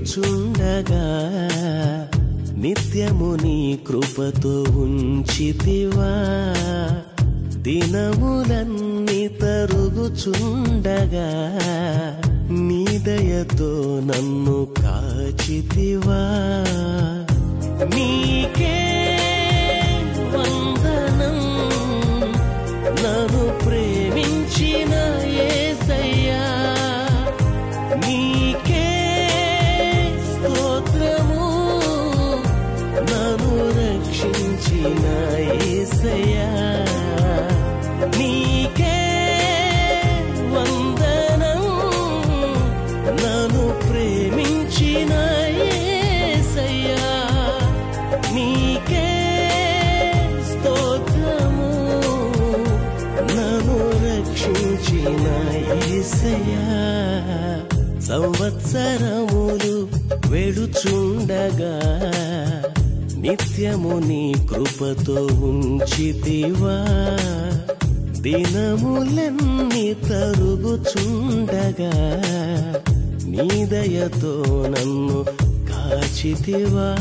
వేడుచుండగా నిత్యము నీ కృపతో ఉంచితివా దినములన్నీ తరుగుచుండగా నీ దయతో నన్ను కాచితివా నీకే వందనం నన్ను ప్రేమించిన యేసయ్యా నీకే స్తోత్రము నన్ను రక్షించిన యేసయ్యా నీకే వందనం నన్ను ప్రేమించిన యేసయ్యా నీకే స్తోత్రము నన్ను రక్షించిన యేసయ్యా సంవత్సరములు వెడుచుండగా నిత్యము నీ కృపతో ఉంచితివా దినములన్నీ తరుగుచుండగా నీ దయతో నన్ను కాచితివా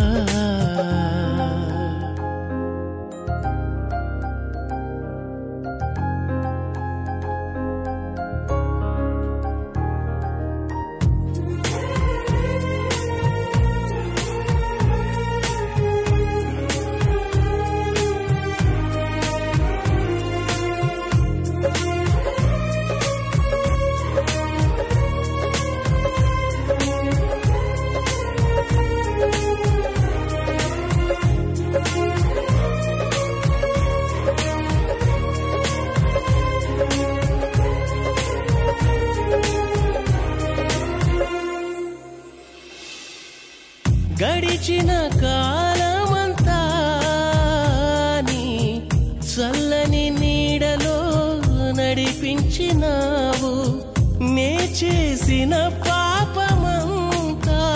గడిచిన కాలమంతా నీ చల్లని నీడలో నడిపించినావు నే చేసిన పాపమంతా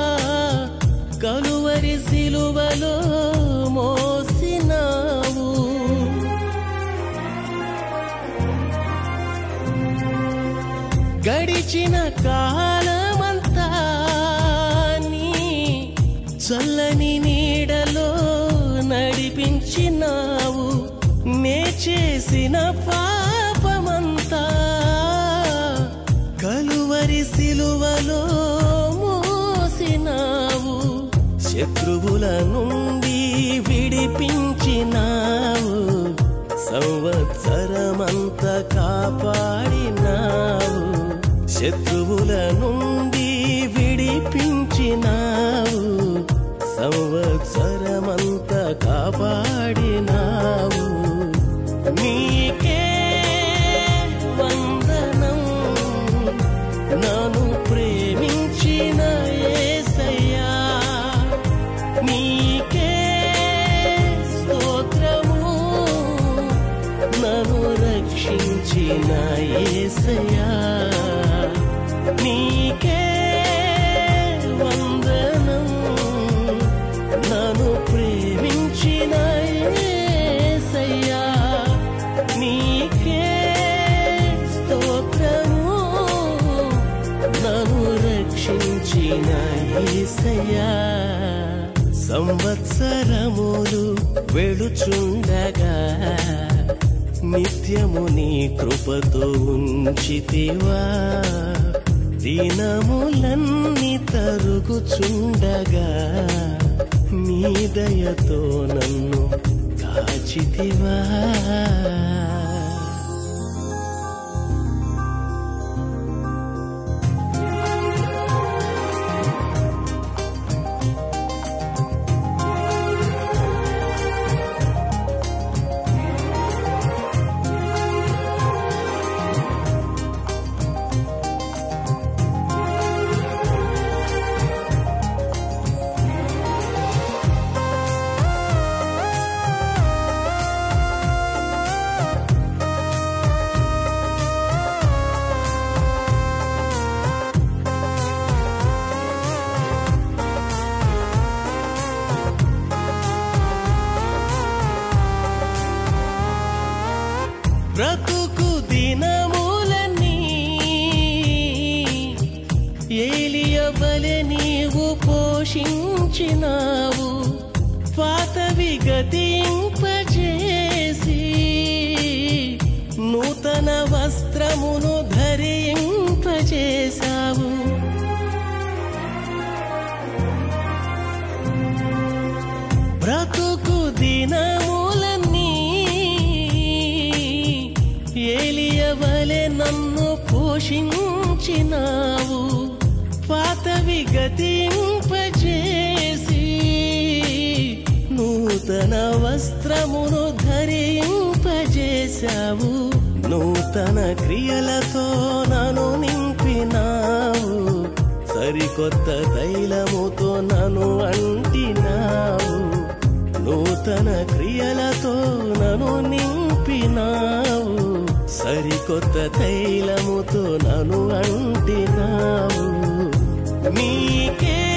కలువరి సిలువలో మోసినావు గడిచిన కాలమంతా నీ చల్లని నీడలో నడిపించినావు నే చేసిన పాపమంతా కలువరి సిలువలో మోసినావు శత్రువుల నుండి విడిపించినావు సంవత్సరమంత కాపాడినావు శత్రువుల నుండి విడిపించినావు సంవత్సరమంత కాపాడినావు నీకే వందనం నన్ను ప్రేమించిన యేసయ్యా నీకే స్తోత్రము నన్ను రక్షించిన యేసయ్యా నీకే వందనం నన్ను ప్రేమించిన యేసయ్యా నీకే స్తోత్రము నన్ను రక్షించిన యేసయ్యా సంవత్సరములు వెళుచుండగా నిత్యము నీ కృపతో ఉంచితివా దినములన్నీ తరుగుచుండగా నీ దయతో నన్ను కాచితివా పోషించినావు పాతవి గతింపజేసి నూతన వస్త్రమును ధరింపజేశావు బ్రతుకు దినములన్నీ ఏలియవలె నన్ను పోషించినావు పాతవి గతింపజేసి నూతన వస్త్రమును ధరింపజేశావు నూతన క్రియలతో నన్ను నింపినావు సరికొత్త తైలముతో నన్ను అంటినావు నూతన క్రియలతో నన్ను నింపినావు సరికొత్త తైలముతో నన్ను అంటినావు నీకే